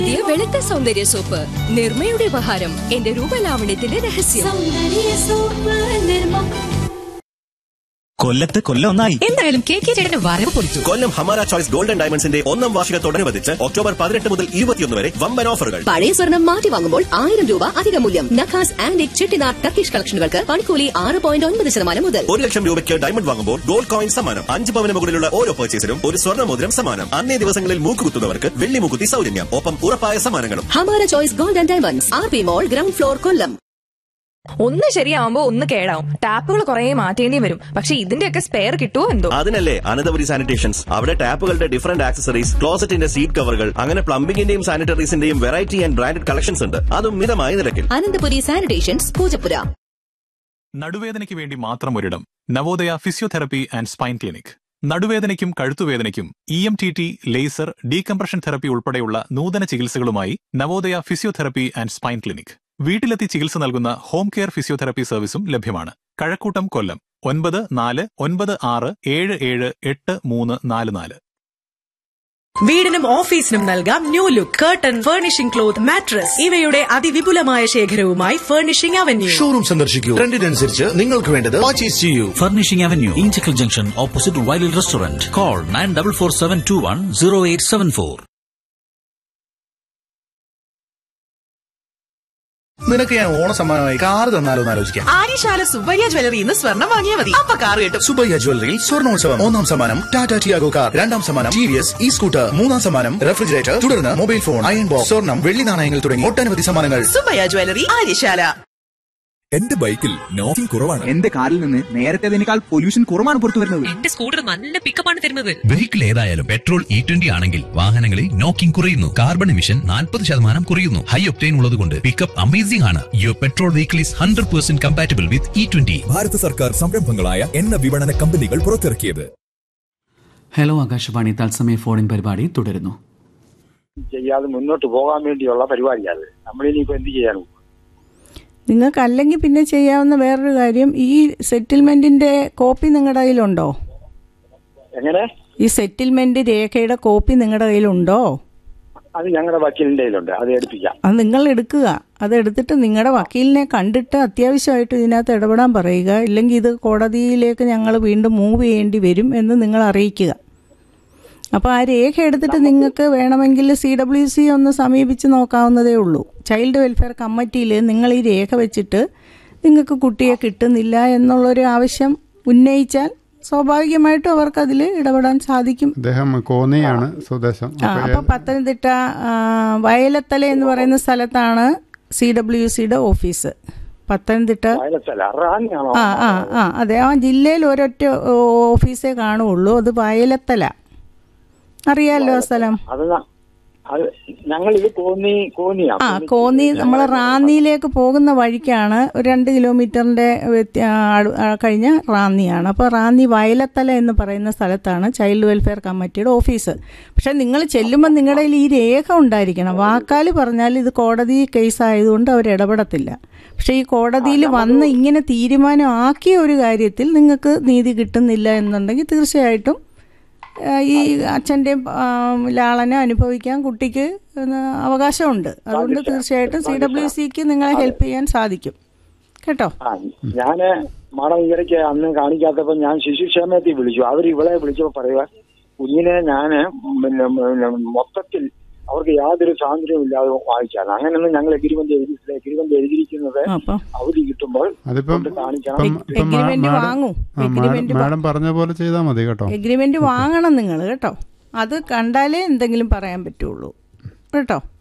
പുതിയ വെളുത്ത സൗന്ദര്യ സോപ്പ് നിർമ്മയുടെ ഉപഹാരം എന്റെ രൂപലാവണ്യത്തിന്റെ രഹസ്യം കൊല്ലത്ത് കൊല്ലം ഒന്നായി എന്തായാലും കെ കെ ചേട്ടന് വരവ് പൊളിച്ചു കൊല്ലം ഹമാര ചോയ്സ് ഗോൾഡൻ ഡയമണ്ട്സിന്റെ ഒന്നാം വാർഷികത്തോടനുബന്ധിച്ച് ഒക്ടോബർ പതിനെട്ട് മുതൽ ഇരുപത്തിയൊന്ന് വരെ വമ്പൻ ഓഫറുകൾ പഴയ സ്വർണം മാറ്റി വാങ്ങുമ്പോൾ ആയിരം രൂപ അധിക മൂല്യം നഖാസ് ആൻഡ് ചെട്ടിനാർ ടർക്കിഷ് കളക്ഷനുകൾക്ക് പണിക്കൂലി ആറ് പോയിന്റ് ഒൻപത് ശതമാനം മുതൽ ഒരു ലക്ഷം രൂപയ്ക്ക് ഡയമണ്ട് വാങ്ങുമ്പോൾ ഗോൾഡ് കോയിൻ സമ്മാനം അഞ്ച് പവന് മുകളിലുള്ള ഓരോ പർച്ചേസിനും ഒരു സ്വർണ്ണ മോതിരം സമ്മാനം അന്നേ ദിവസങ്ങളിൽ മൂക്കുകുത്തുന്നവർക്ക് വെള്ളി മൂക്കുത്തി സൗജന്യം ഒപ്പം ഉറപ്പായ സമ്മാനങ്ങളും Hamara choice gold and diamonds R P mall ground floor Kollam ഒന്ന് ശരിയാവുമ്പോ ഒന്ന് കേടാവും ടാപ്പുകൾ കുറെ മാറ്റേണ്ടി വരും പക്ഷെ ഇതിന്റെയൊക്കെ സ്പെയർ കിട്ടുമോ എന്തോ അതിനല്ലേ അനന്തപുരി സാനിറ്റേഷൻസ് അവിടെ ടാപ്പുകളുടെ ഡിഫറന്റ് ആക്സസറീസ് ക്ലോസറ്റിന്റെ സീറ്റ് കവറുകൾ അങ്ങനെ പ്ലംബിംഗിന്റെയും സാനിറ്ററീസിന്റെയും വെറൈറ്റി ആൻഡ് ബ്രാൻഡഡ് കളക്ഷൻസ് ഉണ്ട് അതും മിതമായ നിരക്കിൽ അനന്തപുരി സാനിറ്റേഷൻസ് പൂജപ്പുര നടുവേദനയ്ക്ക് വേണ്ടി മാത്രം ഒരിടം Navodaya physiotherapy and spine clinic നടുവേദനയ്ക്കും കഴുത്തുവേദനയ്ക്കും E M T T laser decompression therapy ഉൾപ്പെടെയുള്ള നൂതന ചികിത്സകളുമായി Navodaya physiotherapy and spine clinic വീട്ടിലെത്തി ചികിത്സ നൽകുന്ന ഹോം കെയർ ഫിസിയോതെറപ്പി സർവീസും ലഭ്യമാണ് കഴക്കൂട്ടം കൊല്ലം ഒൻപത് നാല് ഒൻപത് ആറ് ഏഴ് ഏഴ് എട്ട് മൂന്ന് നാല് നാല് വീടിനും ഓഫീസിനും നൽകാം new look curtain furnishing cloth mattress ഇവയുടെ അതിവിപുലമായ ശേഖരവുമായി ഫർണിഷിംഗ് അവന്യൂ ഷോറൂം സന്ദർശിക്കൂ ട്രെൻഡിനനുസരിച്ച് നിങ്ങൾക്ക് വേണ്ടത് പർച്ചേസ് ചെയ്യൂ furnishing avenue Inchakkal junction opposite Vayalil restaurant call nine double four seven two one zero eight seven four നിനക്ക് ഞാൻ ഓണ സമ്മാനമായി കാർ തന്നാലോ എന്ന് ആലോചിക്കാം ആര്യശാല സുബ്ബയ്യ ജ്വല്ലറി ഇന്ന് സ്വർണം വാങ്ങിയാൽ മതി അപ്പൊ കാർ കിട്ടും സുബയ്യ ജ്വല്ലറിയിൽ സ്വർണോത്സവം ഒന്നാം സമ്മാനം ടാറ്റ ടിയാഗോ കാർ രണ്ടാം സമ്മാനം T V S E scooter മൂന്നാം സമ്മാനം റെഫ്രിജറേറ്റർ തുടർന്ന് മൊബൈൽ ഫോൺ അയൺ ബോക്സ് സ്വർണം വെള്ളി നാണയങ്ങൾ തുടങ്ങി ഒട്ടനവധി സമ്മാനങ്ങൾ സുബ്ബയ്യ ജ്വല്ലറി ആര്യശാല എന്റെ ബൈക്കിൽ നോക്കിംഗ് കുറവാണ് എന്റെ കാറിൽ നിന്ന് നേരത്തേതിനേക്കാൾ പൊല്യൂഷൻ കുറവാണ് പുറത്തു വരുന്നത് എന്റെ സ്കൂട്ടർ നല്ല പിക്കപ്പാണ് തരുന്നത് വെഹിക്കിൾ ഏതായാലും പെട്രോൾ ഇ ട്വന്റി ആണെങ്കിൽ വാഹനങ്ങളിൽ നോക്കിംഗ് കുറയുന്നു കാർബൺ എമിഷൻ നാൽപ്പത് ശതമാനം കുറയുന്നു ഹൈ ഒപ്റ്റൈൻ ഉള്ളതുകൊണ്ട് പിക്കപ്പ് അമേസിംഗ് ആണ് your petrol vehicle is hundred percent compatible with E twenty ഭാരത സർക്കാർ സംരംഭങ്ങളായ എണ്ണ വിപണന കമ്പനികൾ പുറത്തിറക്കിയത് ഹലോ ആകാശവാണി തത്സമയ ഫോണിൻ പരിപാടി തുടരുന്നു ചെയ്യാതെ മുന്നോട്ട് പോകാൻ വേണ്ടിയുള്ള പരിപാടിയാണ് നമ്മളിനിയിപ്പോ എന്ത് ചെയ്യാനും നിങ്ങൾക്ക് അല്ലെങ്കിൽ പിന്നെ ചെയ്യാവുന്ന വേറൊരു കാര്യം ഈ സെറ്റിൽമെന്റിന്റെ കോപ്പി നിങ്ങളുടെ കയ്യിലുണ്ടോ എങ്ങനെ ഈ സെറ്റിൽമെന്റ് രേഖയുടെ കോപ്പി നിങ്ങളുടെ കയ്യിലുണ്ടോ അത് ഞങ്ങളുടെ വക്കീലിന്റെ കയ്യിലുണ്ട് അത് എടുപ്പിക്കാം അത് നിങ്ങൾ എടുക്കുക അത് എടുത്തിട്ട് നിങ്ങളുടെ വക്കീലിനെ കണ്ടിട്ട് അത്യാവശ്യമായിട്ട് ഇതിനകത്ത് ഇടപെടാൻ പറയുക ഇല്ലെങ്കിൽ ഇത് കോടതിയിലേക്ക് ഞങ്ങൾ വീണ്ടും മൂവ് ചെയ്യേണ്ടി വരും എന്ന് നിങ്ങൾ അറിയിക്കുക അപ്പോൾ ആ രേഖ എടുത്തിട്ട് നിങ്ങൾക്ക് വേണമെങ്കിൽ സി ഡബ്ല്യു സി ഒന്ന് സമീപിച്ച് നോക്കാവുന്നതേ ഉള്ളൂ ചൈൽഡ് വെൽഫെയർ കമ്മിറ്റിയിൽ നിങ്ങൾ ഈ രേഖ വെച്ചിട്ട് നിങ്ങൾക്ക് കുട്ടിയെ കിട്ടുന്നില്ല എന്നുള്ളൊരു ആവശ്യം ഉന്നയിച്ചാൽ സ്വാഭാവികമായിട്ടും അവർക്ക് അതിൽ ഇടപെടാൻ സാധിക്കും അദ്ദേഹം കോന്നിയാണ് സ്വദേശം ആ അപ്പോൾ പത്തനംതിട്ട ആ, വയലത്തല എന്ന് പറയുന്ന സ്ഥലത്താണ് സി ഡബ്ല്യു സിയുടെ ഓഫീസ് പത്തനംതിട്ട വയലത്തല്ല റാന്നിയാണോ ആ ആ ആ അതെ ആ ജില്ലയിൽ ഒരൊറ്റ ഓഫീസേ കാണുള്ളൂ അത് വയലത്തല അറിയാലോ ആ സ്ഥലം അത് ന- അത് ഞങ്ങൾ ഇത് കോന്നി കോന്നിയാ ആ കോന്നി നമ്മൾ റാന്നിയിലേക്ക് പോകുന്ന വഴിക്കാണ് ഒരു രണ്ട് കിലോമീറ്ററിന്റെ വ്യത്യ- ആ, അടു- ആ, കഴിഞ്ഞ റാന്നിയാണ് അപ്പോൾ റാന്നി വയലത്തല എന്ന് പറയുന്ന സ്ഥലത്താണ് ചൈൽഡ് വെൽഫെയർ കമ്മിറ്റിയുടെ ഓഫീസ് പക്ഷെ നിങ്ങൾ ചെല്ലുമ്പോൾ നിങ്ങളുടെ കയ്യിൽ ഈ രേഖ ഉണ്ടായിരിക്കണം വാക്കാൽ പറഞ്ഞാൽ ഇത് കോടതി കേസ് ആയതുകൊണ്ട് അവർ ഇടപെടത്തില്ല പക്ഷെ ഈ കോടതിയിൽ വന്ന് ഇങ്ങനെ തീരുമാനം ആക്കിയ ഒരു കാര്യത്തിൽ നിങ്ങൾക്ക് നീതി കിട്ടുന്നില്ല എന്നുണ്ടെങ്കിൽ തീർച്ചയായിട്ടും ആ, ഈ അച്ഛൻ്റെയും ലാളനെ അനുഭവിക്കാൻ കുട്ടിക്ക് ഒന്ന് അവകാശമുണ്ട് അതുകൊണ്ട് തീർച്ചയായിട്ടും സി ഡബ്ല്യു സിക്ക് നിങ്ങളെ ഹെൽപ്പ് ചെയ്യാൻ സാധിക്കും കേട്ടോ ആ ഞാന് മാഡം ഇവരൊക്കെ അന്ന് കാണിക്കാത്തപ്പോ ഞാൻ ശിശുക്ഷേമത്തിൽ വിളിച്ചു അവർ ഇവളെ വിളിച്ചപ്പോ പറയുക കുഞ്ഞിനെ ഞാന് പിന്നെ പിന്നെ മൊത്തത്തിൽ അവർക്ക് യാതൊരു സ്വാതന്ത്ര്യവും ഇല്ലാതെ വായിച്ചാണ് അങ്ങനെയൊന്നും ഞങ്ങൾ എഗ്രിമെന്റ് എഴുതിയിട്ടില്ല എഗ്രിമെന്റ് എഴുതിയിരിക്കുന്നത് അപ്പം അവധി കിട്ടുമ്പോൾ അതിപ്പം കൊണ്ട് കാണിക്കണം ഇപ്പം ഇപ്പം മാ- എഗ്രിമെന്റ് മാഡം വാങ്ങൂ ആ, എഗ്രിമെന്റ് മാഡം മാഡം പറഞ്ഞ പോലെ ചെയ്താൽ മതി കേട്ടോ എഗ്രിമെന്റ് വാങ്ങണം നിങ്ങൾ കേട്ടോ അത് കണ്ടാലേ എന്തെങ്കിലും പറയാൻ പറ്റുള്ളൂ കേട്ടോ